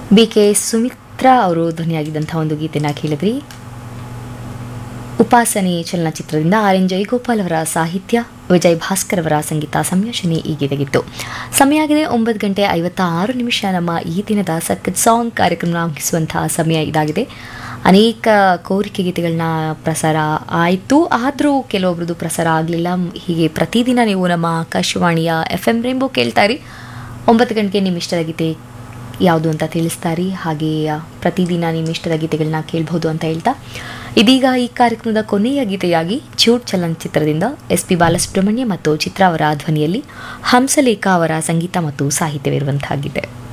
B K Sumitra ಅವರು ಧ್ವನಿಯಾಗಿದ್ದಂಥ ಒಂದು ಗೀತೆನ ಕೇಳಿದ್ರಿ ಉಪಾಸನೆ ಚಲನಚಿತ್ರದಿಂದ ಆರ್ ಎನ್ ಜಯಗೋಪಾಲ್ ಅವರ ಸಾಹಿತ್ಯ ವಿಜಯ್ ಭಾಸ್ಕರ್ ಅವರ ಸಂಗೀತ ಸಂಯೋಜನೆ ಈ ಗೀತೆಗಿತ್ತು ಸಮಯ ಆಗಿದೆ ಒಂಬತ್ತು ಗಂಟೆ ಐವತ್ತ ಆರು ನಿಮಿಷ ನಮ್ಮ ಈ ದಿನದ ಸಖತ್ ಸಾಂಗ್ ಕಾರ್ಯಕ್ರಮ ಮುಗಿಸುವಂತಹ ಸಮಯ ಇದಾಗಿದೆ ಅನೇಕ ಕೋರಿಕೆ ಗೀತೆಗಳನ್ನ ಪ್ರಸಾರ ಆಯಿತು ಆದರೂ ಕೆಲವೊಬ್ರದ್ದು ಪ್ರಸಾರ ಆಗಲಿಲ್ಲ ಹೀಗೆ ಪ್ರತಿದಿನ ನೀವು ನಮ್ಮ ಆಕಾಶವಾಣಿಯ ಎಫ್ ಎಂ ರೇಂಬೋ ಕೇಳ್ತಾರಿ ಒಂಬತ್ತು ಗಂಟೆಗೆ ನಿಮ್ಮ ಇಷ್ಟದ ಗೀತೆ ಯಾವುದು ಅಂತ ತಿಳಿಸ್ತಾರಿ ಹಾಗೆ ಪ್ರತಿದಿನ ನಿಮ್ಮ ಇಷ್ಟದ ಗೀತೆಗಳನ್ನ ಕೇಳ್ಬೋದು ಅಂತ ಹೇಳ್ತಾ ಇದೀಗ ಈ ಕಾರ್ಯಕ್ರಮದ ಕೊನೆಯ ಗೀತೆಯಾಗಿ ಚ್ಯೂಟ್ ಚಲನಚಿತ್ರದಿಂದ ಎಸ್ ಪಿ ಬಾಲಸುಬ್ರಹ್ಮಣ್ಯ ಮತ್ತು ಚಿತ್ರ ಅವರ ಧ್ವನಿಯಲ್ಲಿ ಹಂಸಲೇಖ ಅವರ ಸಂಗೀತ ಮತ್ತು ಸಾಹಿತ್ಯವಿರುವಂತಹ ಗೀತೆ